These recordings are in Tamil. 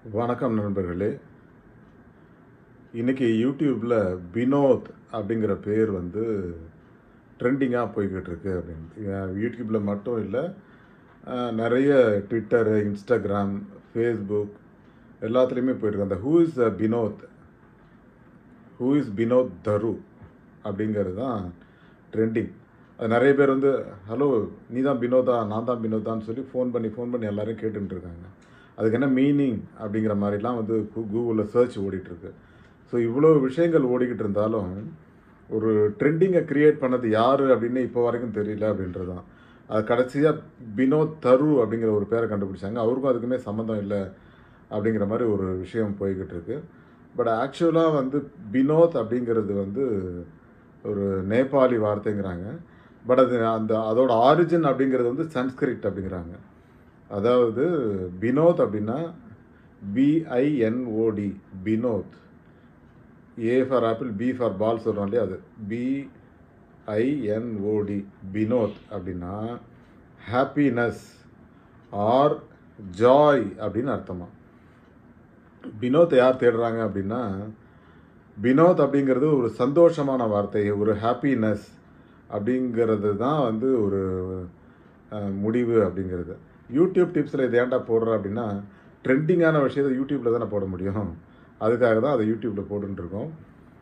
வணக்கம் நண்பர்களே இன்னைக்கு யூடியூப்பில் வினோத் அப்படிங்கிற பேர் வந்து ட்ரெண்டிங்காக போய்கிட்டு இருக்கு அப்படின்னு யூடியூப்பில் மட்டும் இல்லை அஹ், நிறைய ட்விட்டரு இன்ஸ்டாகிராம் ஃபேஸ்புக் எல்லாத்துலேயுமே போயிருக்கு அந்த who is Vinod who is Vinod Tharu அப்படிங்கிறது தான் ட்ரெண்டிங் அது நிறைய பேர் வந்து ஹலோ நீ தான் வினோதா நான் தான் வினோதான்னு சொல்லி ஃபோன் பண்ணி ஃபோன் பண்ணி எல்லாரும் கேட்டுட்டு இருக்காங்க அதுக்கு என்ன மீனிங் அப்படிங்கிற மாதிரிலாம் வந்து கூகுளில் சர்ச் ஓடிட்டுருக்கு ஸோ இவ்வளோ விஷயங்கள் ஓடிக்கிட்டு இருந்தாலும் ஒரு ட்ரெண்டிங்கை க்ரியேட் பண்ணது யார் அப்படின்னு இப்போ வரைக்கும் தெரியல அப்படின்றது தான் அது கடைசியாக வினோத் தரு அப்படிங்கிற ஒரு பேரை கண்டுபிடிச்சாங்க அவருக்கும் அதுக்குமே சம்மந்தம் இல்லை அப்படிங்கிற மாதிரி ஒரு விஷயம் போய்கிட்டு இருக்கு பட் ஆக்சுவலாக வந்து வினோத் அப்படிங்கிறது வந்து ஒரு நேபாளி வார்த்தைங்கிறாங்க பட் அது அந்த அதோட ஆரிஜின் அப்படிங்கிறது வந்து சன்ஸ்கிரிட் அப்படிங்கிறாங்க அதாவது வினோத் அப்படின்னா B I N O D Vinod A for apple B for ball சொல்கிறோம் இல்லையா அது பிஐஎன்ஓடி வினோத் அப்படின்னா ஹாப்பினஸ் ஆர் ஜாய் அப்படின்னு அர்த்தமா வினோத் யார் தேடுறாங்க அப்படின்னா வினோத் அப்படிங்கிறது ஒரு சந்தோஷமான வார்த்தை ஒரு ஹாப்பினஸ் அப்படிங்கிறது தான் வந்து ஒரு அஹ், முடிவு அப்படிங்கிறது யூடியூப் டிப்ஸில் இது ஏன்டா போடுற அப்படின்னா ட்ரெண்டிங்கான விஷயத்தை யூடியூப்பில் தானே போட முடியும் அதுக்காக தான் அதை யூடியூப்பில் போட்டுருக்கோம்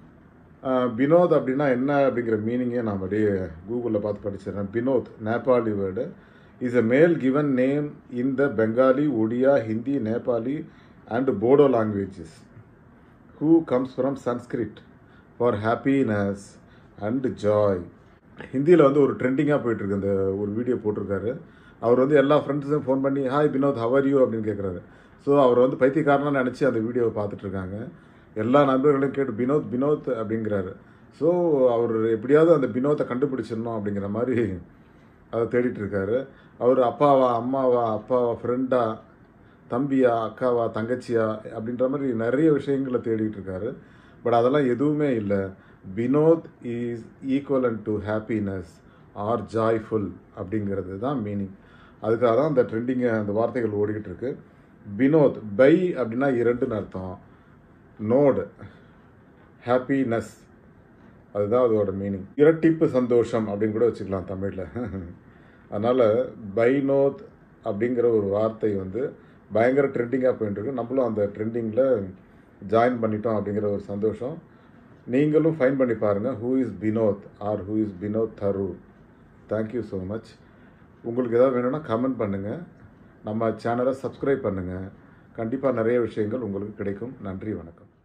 வினோத் அப்படின்னா என்ன அப்படிங்கிற மீனிங்கே நான் அப்படியே கூகுளில் பார்த்து படிச்சிடுறேன் Vinod Nepali word is a male given name in the Bengali Odia Hindi Nepali and Bodo languages who comes from Sanskrit for happiness and joy ஹிந்தியில் வந்து ஒரு ட்ரெண்டிங்காக போயிட்டுருக்கு அந்த ஒரு வீடியோ போட்டிருக்காரு அவர் வந்து எல்லா ஃப்ரெண்ட்ஸும் ஃபோன் பண்ணி ஹாய் வினோத் ஹவர் யூ அப்படின்னு கேட்குறாரு ஸோ அவர் வந்து பைத்தியக்காரனாக நினச்சி அந்த வீடியோவை பார்த்துட்ருக்காங்க எல்லா நண்பர்களையும் கேட்டு வினோத் வினோத் அப்படிங்கிறாரு ஸோ அவர் எப்படியாவது அந்த வினோத்தை கண்டுபிடிச்சிடணும் அப்படிங்கிற மாதிரி அதை தேடிட்டு இருக்காரு அவர் அப்பாவா அம்மாவா அப்பாவா ஃப்ரெண்டா தம்பியா அக்காவா தங்கச்சியா அப்படின்ற மாதிரி நிறைய விஷயங்களை தேடிட்டு இருக்காரு பட் அதெல்லாம் எதுவுமே இல்லை Vinod is equivalent to happiness or joyful அப்படிங்கிறது தான் மீனிங் அதுக்காக தான் அந்த ட்ரெண்டிங்கை அந்த வார்த்தைகள் ஓடிக்கிட்டு இருக்கு வினோத் பை அப்படின்னா இரண்டுன்னு அர்த்தம் நோடு ஹாப்பினஸ் அதுதான் அதோட மீனிங் இரட்டிப்பு சந்தோஷம் அப்படின்னு கூட வச்சுக்கலாம் தமிழில் அதனால் பைனோத் அப்படிங்கிற ஒரு வார்த்தை வந்து பயங்கர ட்ரெண்டிங்காக போயிட்டு இருக்கு நம்மளும் அந்த ட்ரெண்டிங்கில் ஜாயின் பண்ணிட்டோம் அப்படிங்கிற ஒரு சந்தோஷம் நீங்களும் ஃபைன் பண்ணி பாருங்கள் who is Vinod or who is Vinod Tharu thank you so much உங்களுக்கு ஏதாவது வேணும்னா கமெண்ட் பண்ணுங்கள் நம்ம சேனலை சப்ஸ்கிரைப் பண்ணுங்கள் கண்டிப்பாக நிறைய விஷயங்கள் உங்களுக்கு கிடைக்கும் நன்றி வணக்கம்